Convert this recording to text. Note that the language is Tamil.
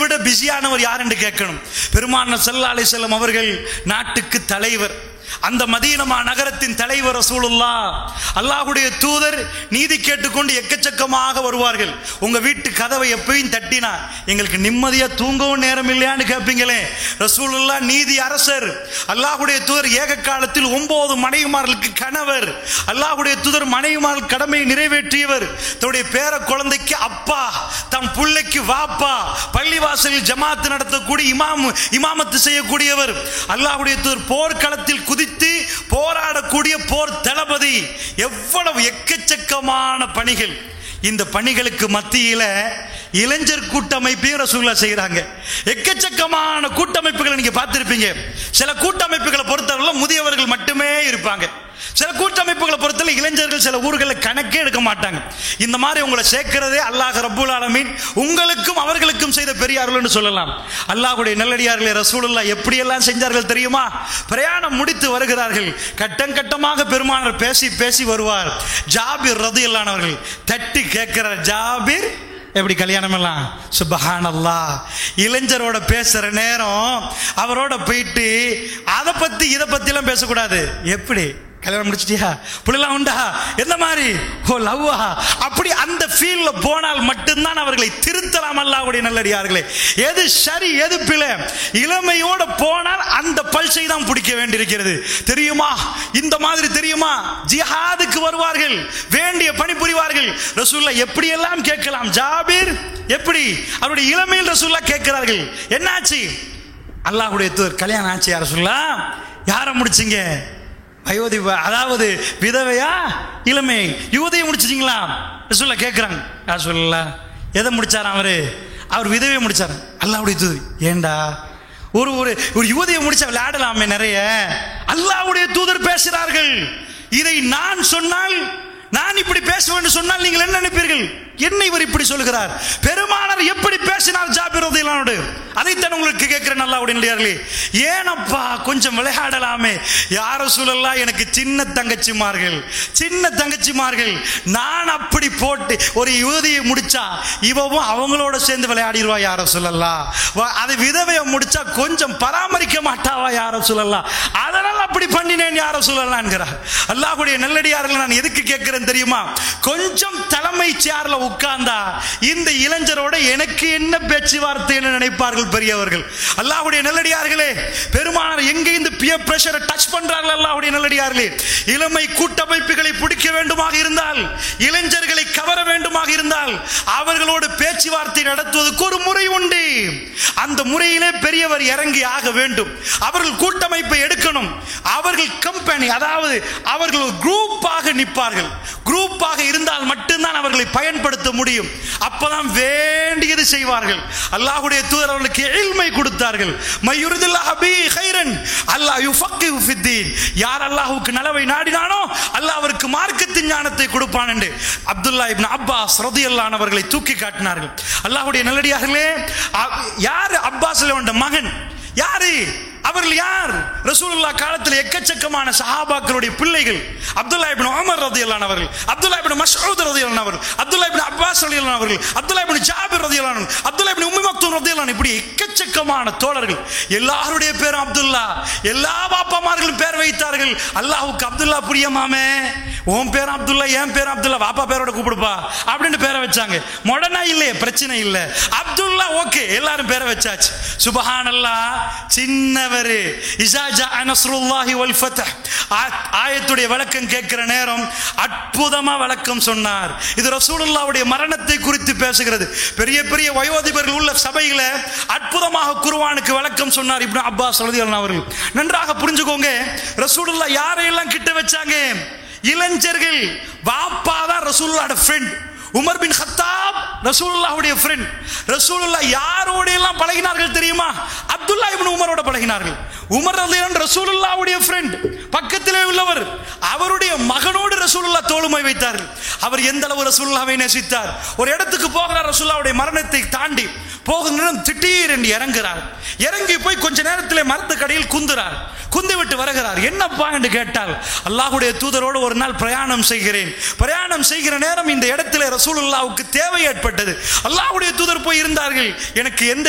விட பிஸியானவர் யார் என்று கேட்கணும் பெருமான சல்லா அலி செல்லம் அவர்கள் நாட்டுக்கு தலைவர் அந்த மதீனமா நகரத்தின் தலைவர் ரசூலுல்லா அல்லாஹ்வுடைய தூதர் நீதி கேட்டுக்கொண்டு எக்கச்சக்கமாக வருவார்கள் உங்க வீட்டு கதவை எப்பயும் தட்டினா எங்களுக்கு நிம்மதியா தூங்கவும் நேரம் இல்லையான்னு கேட்பீங்களே ரசூலுல்லா நீதி அரசர் அல்லாஹ்வுடைய தூதர் ஏக காலத்தில் ஒன்பது மனைவிமார்களுக்கு கணவர் அல்லாஹ்வுடைய தூதர் மனைவிமார்கள் கடமையை நிறைவேற்றியவர் தன்னுடைய பேர குழந்தைக்கு அப்பா தம் பிள்ளைக்கு வாப்பா பள்ளிவாசலில் ஜமாத்து நடத்தக்கூடிய இமாம் இமாமத்து செய்யக்கூடியவர் அல்லாஹ்வுடைய தூதர் போர்க்களத்தில் குதித்து போராடக்கூடிய போர் தளபதி எவ்வளவு எக்கச்சக்கமான பணிகள் இந்த பணிகளுக்கு மத்தியில இளைஞர் கூட்டமைப்பையும் ரசூல்லா செய்கிறாங்க எக்கச்சக்கமான கூட்டமைப்புகளை நீங்க பார்த்திருப்பீங்க சில கூட்டமைப்புகளை பொறுத்தவரை முதியவர்கள் மட்டுமே இருப்பாங்க சில கூட்டமைப்புகளை பொறுத்தவரை இளைஞர்கள் சில ஊர்களில் கணக்கே எடுக்க மாட்டாங்க இந்த மாதிரி உங்களை சேர்க்கிறதே அல்லாஹ் ரப்புல் ஆலமீன் உங்களுக்கும் அவர்களுக்கும் செய்த பெரியார்கள்னு சொல்லலாம் அல்லாஹ்வுடைய நல்லடியார்களே ரசூலுல்லா எப்படியெல்லாம் செஞ்சார்கள் தெரியுமா பிரயாணம் முடித்து வருகிறார்கள் கட்டம் கட்டமாக பெருமானார் பேசி பேசி வருவார் ஜாபிர் ரதியல்லானவர்கள் தட்டி கேட்கிறார் ஜாபிர் எப்படி கல்யாணம் எல்லாம் சுபஹானல்லா இளைஞரோட பேசுற நேரம் அவரோட போயிட்டு அதை பத்தி இதை பத்தி எல்லாம் பேசக்கூடாது எப்படி கல்யாணம் முடிச்சிட்டியா புள்ளலாம் உண்டா எந்த மாதிரி ஓ லவ்வா அப்படி அந்த ஃபீல்ட்ல போனால் மட்டும்தான் அவர்களை திருத்தலாம் அல்லாஹ்வுடைய நல்லடியார்களே எது சரி எது பிழை இளமையோட போனால் அந்த பல்சை தான் பிடிக்க வேண்டியிருக்கிறது தெரியுமா இந்த மாதிரி தெரியுமா ஜிஹாதுக்கு வருவார்கள் வேண்டிய பணி புரிவார்கள் ரசூல்லா எப்படியெல்லாம் கேட்கலாம் ஜாபீர் எப்படி அவருடைய இளமையில் ரசூல்லா கேட்கிறார்கள் என்னாச்சு அல்லாஹ்வுடைய தூதர் கல்யாணம் ஆச்சு யார சொல்லா யாரை முடிச்சிங்க அயோத்தி அதாவது விதவையா இளமை யுவதையை முடிச்சிட்டீங்களா ரசூல்லா கேட்குறாங்க யார் சொல்லல எதை முடிச்சாராம் அவரு அவர் விதவையை முடிச்சார் அல்லாஹ்வுடைய தூதர் ஏண்டா ஒரு ஒரு ஒரு யுவதியை முடிச்சா விளையாடலாமே நிறைய அல்லாஹ்வுடைய தூதர் பேசுகிறார்கள் இதை நான் சொன்னால் நான் இப்படி பேசுவேன் சொன்னால் நீங்கள் என்ன நினைப்பீர்கள் என்ன இவர் இப்படி சொல்கிறார் பெருமானார் எப்படி பேசினார் ஜாபிர் ரதியல்லானோடு அதைத்தான் உங்களுக்கு கேட்கிறேன் நல்லா உடனடியார்களே ஏனப்பா கொஞ்சம் விளையாடலாமே யார சூழல்லாம் எனக்கு சின்ன தங்கச்சிமார்கள் சின்ன தங்கச்சிமார்கள் நான் அப்படி போட்டு ஒரு யுவதியை முடிச்சா இவவும் அவங்களோட சேர்ந்து விளையாடிடுவா யார சொல்லலாம் அது விதவையை முடிச்சா கொஞ்சம் பராமரிக்க மாட்டாவா யார சொல்லலாம் அதனால் அப்படி பண்ணினேன் யார சொல்லலாம் என்கிறார் அல்லாஹ்வுடைய நல்லடியார்கள் நான் எதுக்கு கேட்கிறேன் தெரியுமா கொஞ்சம் தலைமை சேர்ல உட்கார்ந்தா இந்த இளைஞரோட எனக்கு என்ன பேச்சுவார்த்தைன்னு நினைப்பார்கள் பெரியவர்கள் அல்லாஹ்வுடைய நல்லடியார்களே பெருமானார் எங்கே இந்த பியர் பிரஷரை டச் பண்றார்கள் அல்லாஹ்வுடைய நல்லடியார்களே இளமை கூட்டமைப்புகளை பிடிக்க வேண்டுமாக இருந்தால் இளைஞர்களை கவர வேண்டுமாக இருந்தால் அவர்களோடு பேச்சுவார்த்தை நடத்துவதற்கு ஒரு முறை உண்டு அந்த முறையிலே பெரியவர் இறங்கி ஆக வேண்டும் அவர்கள் கூட்டமைப்பை எடுக்கணும் அவர்கள் கம்பெனி அதாவது அவர்கள் குரூப்பாக நிற்பார்கள் குரூப்பாக இருந்தால் மட்டும்தான் அவர்களை பயன்படுத்த முடியும் அப்பதான் வேண்டியது செய்வார்கள் அல்லாஹ்வுடைய தூதர் அவர்களுக்கு எல்மை கொடுத்தார்கள் மையுரிதுல்லாஹ் பி கைரன் அல்லாஹ் யுஃபக்கிஹு ஃபித்தீன் யார் அல்லாஹ்வுக்கு நலவை நாடினானோ அல்லாஹ் அவருக்கு மார்க்கத்தின் ஞானத்தை கொடுப்பான் என்று அப்துல்லா இப்னு அப்பாஸ் ரதியல்லான் அவர்களை தூக்கி காட்டினார்கள் அல்லாஹ்வுடைய நல்லடியார்களே அ- யார் அப்பாஸ் மகன் யாரு அவர்கள் யார் ரசூலுல்லாஹ் காலத்தில் எக்கச்சக்கமான சஹாபாக்களுடைய பிள்ளைகள் அப்துல்லா இப்னு உமர் ரலியல்லாஹு அவர்கள் அப்துல்லா இப்னு மஸ்ஊத் ரலியல்லாஹு அவர்கள் அப்துல்லா இப்னு அப்பாஸ் ரலியல்லாஹு அவர்கள் அப்துல்லா இப்னு ஜாபிர் ரலியல்லாஹு அன்ஹு, அப்துல்லா இப்னு உம்மி மக்தூம் ரலியல்லாஹு அன்ஹு, இப்படி எக்கச்சக்கமான தோழர்கள் எல்லாருடைய பேரும் அப்துல்லா எல்லா பாப்பாமார்களும் பேர் வைத்தார்கள் அல்லாஹ்வுக்கு அப்துல்லா பிரியமாமே உன் பேர் அப்துல்லா என் பேர் அப்துல்லா பாப்பா பேரோட கூப்பிடுப்பா அப்படின்னு பேரை வச்சாங்க மொடனா இல்லையே பிரச்சனை இல்லை அப்துல்லா ஓகே எல்லாரும் பேரை வச்சாச்சு சுபஹானல்லா சின்னவர் இசாஜா அனஸ்ருல்லாஹி வல் ஃபத்ஹ் ஆ- ஆயத்துடைய விளக்கம் கேட்கிற நேரம் அற்புதமா விளக்கம் சொன்னார் இது ரசூலுல்லாவுடைய மரணத்தை குறித்து பேசுகிறது பெரிய பெரிய வயோதிபர்கள் உள்ள சபையில அற்புதமாக குர்ஆனுக்கு விளக்கம் சொன்னார் இப்னு அப்பாஸ் ரலியல்லாஹு அவர்கள் நன்றாக புரிஞ்சுக்கோங்க ரசூலுல்லா யாரையெல்லாம் கிட்ட வச்சாங்க இளைஞர்கள் வாப்பா தான் ரசூலுல்லாஹோட ஃப்ரெண்ட் உமர் பின் ஹத்தாப் ரசூலுல்லாஹ்வுடைய ஃப்ரெண்ட் ரசூலுல்லாஹ் யாரோட எல்லாம் பழகினார்கள் தெரியுமா அப்துல்லா இப்னு உமரோட பழகினார்கள் உமர் ரலியல்லாஹு ரசூலுல்லாஹ்வுடைய ஃப்ரெண்ட் பக்கத்திலே உள்ளவர் அவருடைய மகனோடு ரசூலுல்லாஹ் தோளுமை வைத்தார்கள் அவர் எந்த அளவு ரசூலுல்லாஹ்வை நேசித்தார் ஒரு இடத்துக்கு போகிறார் ரசூலுல்லாஹ்வுடைய மரணத்தை தாண்டி போகும் நேரம் திடீர் என்று இறங்குறார் இறங்கி போய் கொஞ்ச நேரத்திலே மரத்துக்கடையில் குந்துறார் குந்தி விட்டு வருகிறார் என்னப்பா என்று கேட்டால் அல்லாஹ்வுடைய தூதரோடு ஒரு நாள் பிரயாணம் செய்கிறேன் பிரயாணம் செய்கிற நேரம் இந்த இடத்திலே ரசூலுல்லாவுக்கு தேவை ஏற்பட்டது அல்லாஹ்வுடைய தூதர் போய் இருந்தார்கள் எனக்கு எந்த